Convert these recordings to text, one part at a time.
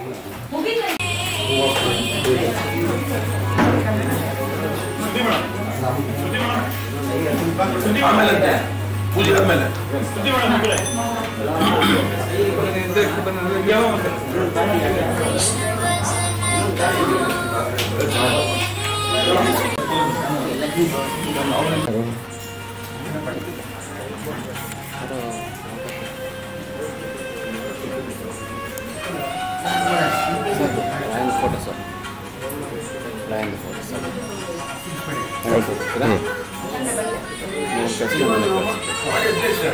ಆಮೇಲೆ ಪೂಜೆ ಆದ್ಮೇಲೆ lion photo sir lion photo sir ನೀವು ಕಳಿಸಿ ನನಗೆ ಕಳಿಸಿ.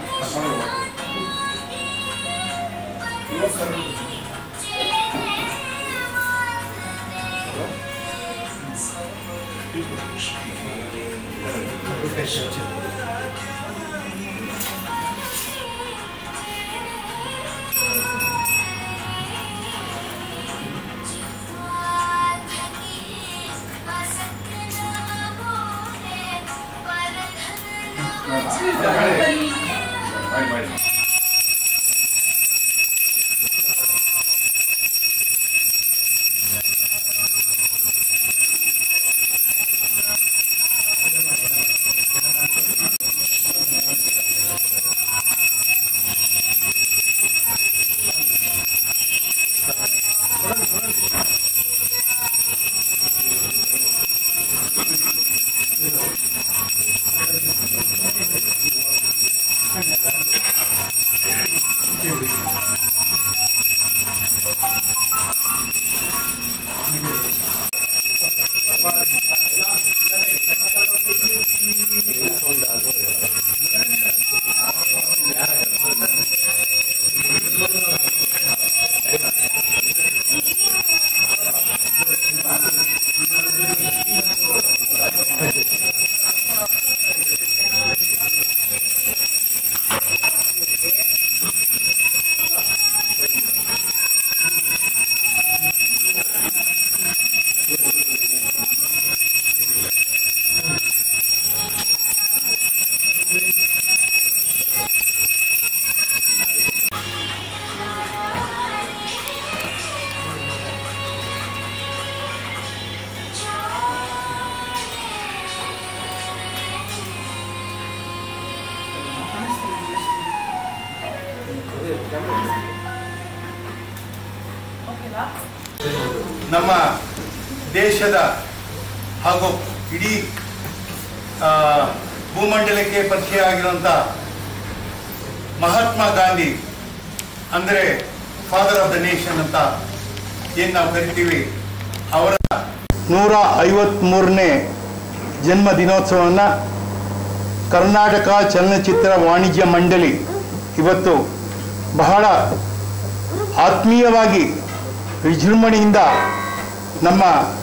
ನಮ್ಮ ದೇಶದ ಹಾಗೂ ಇಡೀ ಆ, ಭೂಮಂಡಲಕ್ಕೆ ಪರಿಚಯ ಆಗಿರುವಂಥ ಮಹಾತ್ಮ ಗಾಂಧಿ ಅಂದರೆ ಫಾದರ್ ಆಫ್ ದ ನೇಷನ್ ಅಂತ ಏನು ನಾವು ಕರಿತೀವಿ ಅವರ ನೂರ ಐವತ್ತ್ಮೂರನೇ ಜನ್ಮ ದಿನೋತ್ಸವವನ್ನು ಕರ್ನಾಟಕ ಚಲನಚಿತ್ರ ವಾಣಿಜ್ಯ ಮಂಡಳಿ ಇವತ್ತು ಬಹಳ ಆತ್ಮೀಯವಾಗಿ ವಿಜೃಂಭಣೆಯಿಂದ ನಮ್ಮ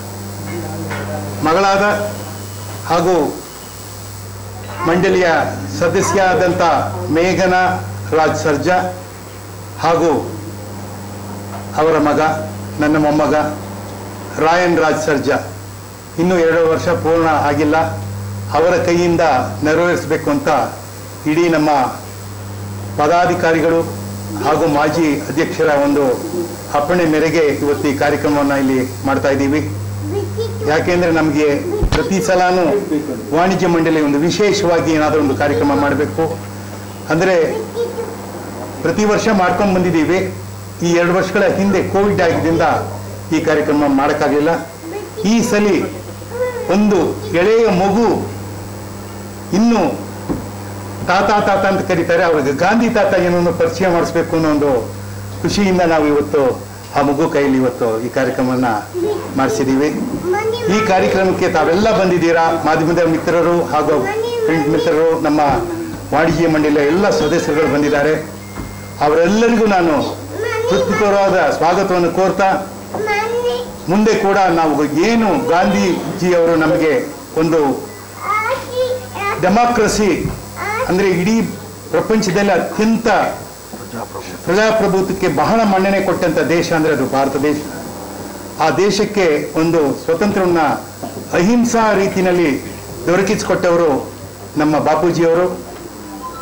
ಮಗಳಾದ ಹಾಗೂ ಮಂಡಳಿಯ ಸದಸ್ಯ ಆದಂಥ ಮೇಘನಾ ರಾಜ್ ಸರ್ಜಾ ಹಾಗೂ ಅವರ ಮಗ ನನ್ನ ಮೊಮ್ಮಗ ರಾಯನ್ ರಾಜ್ ಸರ್ಜಾ ಇನ್ನೂ ಎರಡು ವರ್ಷ ಪೂರ್ಣ ಆಗಿಲ್ಲ ಅವರ ಕೈಯಿಂದ ನೆರವೇರಿಸಬೇಕು ಅಂತ ಇಡೀ ನಮ್ಮ ಪದಾಧಿಕಾರಿಗಳು ಹಾಗೂ ಮಾಜಿ ಅಧ್ಯಕ್ಷರ ಒಂದು ಅಪ್ಪಣೆ ಮೇರೆಗೆ ಇವತ್ತು ಈ ಕಾರ್ಯಕ್ರಮವನ್ನು ಇಲ್ಲಿ ಮಾಡ್ತಾ ಇದ್ದೀವಿ ಯಾಕೆಂದ್ರೆ ನಮಗೆ ಪ್ರತಿ ಸಲಾನು ವಾಣಿಜ್ಯ ಮಂಡಳಿ ಒಂದು ವಿಶೇಷವಾಗಿ ಏನಾದರೂ ಒಂದು ಕಾರ್ಯಕ್ರಮ ಮಾಡಬೇಕು ಅಂದರೆ ಪ್ರತಿ ವರ್ಷ ಮಾಡ್ಕೊಂಡು ಬಂದಿದ್ದೀವಿ ಈ ಎರಡು ವರ್ಷಗಳ ಹಿಂದೆ ಕೋವಿಡ್ ಆಗಿದ್ದರಿಂದ ಈ ಕಾರ್ಯಕ್ರಮ ಮಾಡೋಕ್ಕಾಗಲಿಲ್ಲ ಈ ಸಲ ಒಂದು ಎಳೆಯ ಮಗು ಇನ್ನು ತಾತ ತಾತ ಅಂತ ಕರೀತಾರೆ ಅವ್ರಿಗೆ ಗಾಂಧಿ ತಾತ ಏನೊಂದು ಪರಿಚಯ ಮಾಡಿಸ್ಬೇಕು ಅನ್ನೋ ಒಂದು ಖುಷಿಯಿಂದ ನಾವು ಇವತ್ತು ಆ ಮಗು ಕೈಯಲ್ಲಿ ಇವತ್ತು ಈ ಕಾರ್ಯಕ್ರಮವನ್ನ ಮಾಡಿಸಿದ್ದೀವಿ ಈ ಕಾರ್ಯಕ್ರಮಕ್ಕೆ ತಾವೆಲ್ಲ ಬಂದಿದ್ದೀರಾ ಮಾಧ್ಯಮದ ಮಿತ್ರರು ಹಾಗೂ ಪ್ರಿಂಟ್ ಮಿತ್ರರು ನಮ್ಮ ವಾಣಿಜ್ಯ ಮಂಡಳಿಯ ಎಲ್ಲ ಸದಸ್ಯರುಗಳು ಬಂದಿದ್ದಾರೆ ಅವರೆಲ್ಲರಿಗೂ ನಾನು ಹೃತ್ಪೂರ್ವವಾದ ಸ್ವಾಗತವನ್ನು ಕೋರ್ತಾ ಮುಂದೆ ಕೂಡ ನಾವು ಏನು ಗಾಂಧೀಜಿ ಅವರು ನಮಗೆ ಒಂದು ಡೆಮಾಕ್ರಸಿ ಅಂದ್ರೆ ಇಡೀ ಪ್ರಪಂಚದಲ್ಲಿ ಅತ್ಯಂತ ಪ್ರಜಾಪ್ರಭುತ್ವಕ್ಕೆ ಬಹಳ ಮನ್ನಣೆ ಕೊಟ್ಟಂತ ದೇಶ ಅಂದ್ರೆ ಅದು ಭಾರತ ದೇಶ ಆ ದೇಶಕ್ಕೆ ಒಂದು ಸ್ವತಂತ್ರವನ್ನ ಅಹಿಂಸಾ ರೀತಿಯಲ್ಲಿ ದೊರಕಿಸಿಕೊಟ್ಟವರು ನಮ್ಮ ಬಾಪೂಜಿಯವರು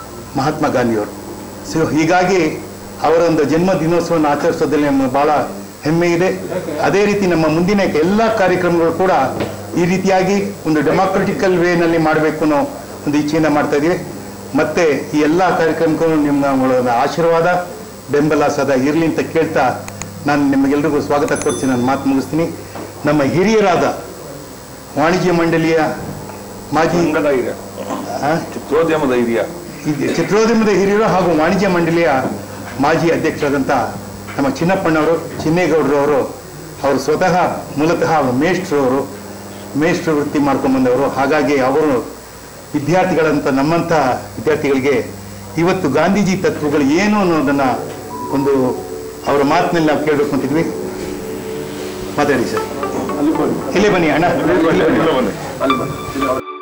ಮಹಾತ್ಮ ಗಾಂಧಿಯವರು ಸೊ ಹೀಗಾಗಿ ಅವರೊಂದು ಜನ್ಮ ದಿನೋತ್ಸವವನ್ನು ಆಚರಿಸೋದ್ರಲ್ಲಿ ನಮಗೆ ಬಹಳ ಹೆಮ್ಮೆ ಇದೆ ಅದೇ ರೀತಿ ನಮ್ಮ ಮುಂದಿನ ಎಲ್ಲ ಕಾರ್ಯಕ್ರಮಗಳು ಕೂಡ ಈ ರೀತಿಯಾಗಿ ಒಂದು ಡೆಮಾಕ್ರೆಟಿಕಲ್ ವೇನಲ್ಲಿ ಮಾಡಬೇಕು ಅನ್ನೋ ಒಂದು ಇಚ್ಛೆಯಿಂದ ಮಾಡ್ತಾ ಇದ್ದೀವಿ ಮತ್ತೆ ಈ ಎಲ್ಲ ಕಾರ್ಯಕ್ರಮಕ್ಕೂ ನಿಮ್ಮ ಆಶೀರ್ವಾದ ಬೆಂಬಲ ಸದಾ ಇರಲಿ ಅಂತ ಕೇಳ್ತಾ ನಾನು ನಿಮಗೆಲ್ರಿಗೂ ಸ್ವಾಗತ ಕೊಡ್ತೀನಿ ನಾನು ಮಾತು ಮುಗಿಸ್ತೀನಿ ನಮ್ಮ ಹಿರಿಯರಾದ ವಾಣಿಜ್ಯ ಮಂಡಳಿಯ ಮಾಜಿ ಸಂಘದ ಹಿರಿಯ ಆ? ಚಿತ್ರೋದ್ಯಮದ ಹಿರಿಯ ಇದು ಚಿತ್ರೋದ್ಯಮದ ಹಿರಿಯರು ಹಾಗೂ ವಾಣಿಜ್ಯ ಮಂಡಳಿಯ ಮಾಜಿ ಅಧ್ಯಕ್ಷರಾದಂಥ ನಮ್ಮ ಚಿನ್ನಪ್ಪಣ್ಣವರು ಚಿನ್ನೇಗೌಡರವರು ಅವರು ಸ್ವತಃ ಮೂಲತಃ ಅವರು ಮೇಷ್ಟ್ರವರು ಮೇಷ್ಟ್ರು ವೃತ್ತಿ ಮಾಡ್ಕೊಂಡ್ಬಂದವರು ಹಾಗಾಗಿ ಅವರು ವಿದ್ಯಾರ್ಥಿಗಳಂತ ನಮ್ಮಂಥ ವಿದ್ಯಾರ್ಥಿಗಳಿಗೆ ಇವತ್ತು ಗಾಂಧೀಜಿ ತತ್ವಗಳು ಏನು ಅನ್ನೋದನ್ನ ಒಂದು ಅವರ ಮಾತಿನಲ್ಲಿ ನಾವು ಕೇಳಬೇಕು ಅಂತಿದ್ವಿ ಮಾತಾಡಿ ಸರ್ ಇಲ್ಲೇ ಬನ್ನಿ ಅಣ್ಣ ಇಲ್ಲೇ ಬನ್ನಿ. ಅಲ್ಲಿ ಬನ್ನಿ.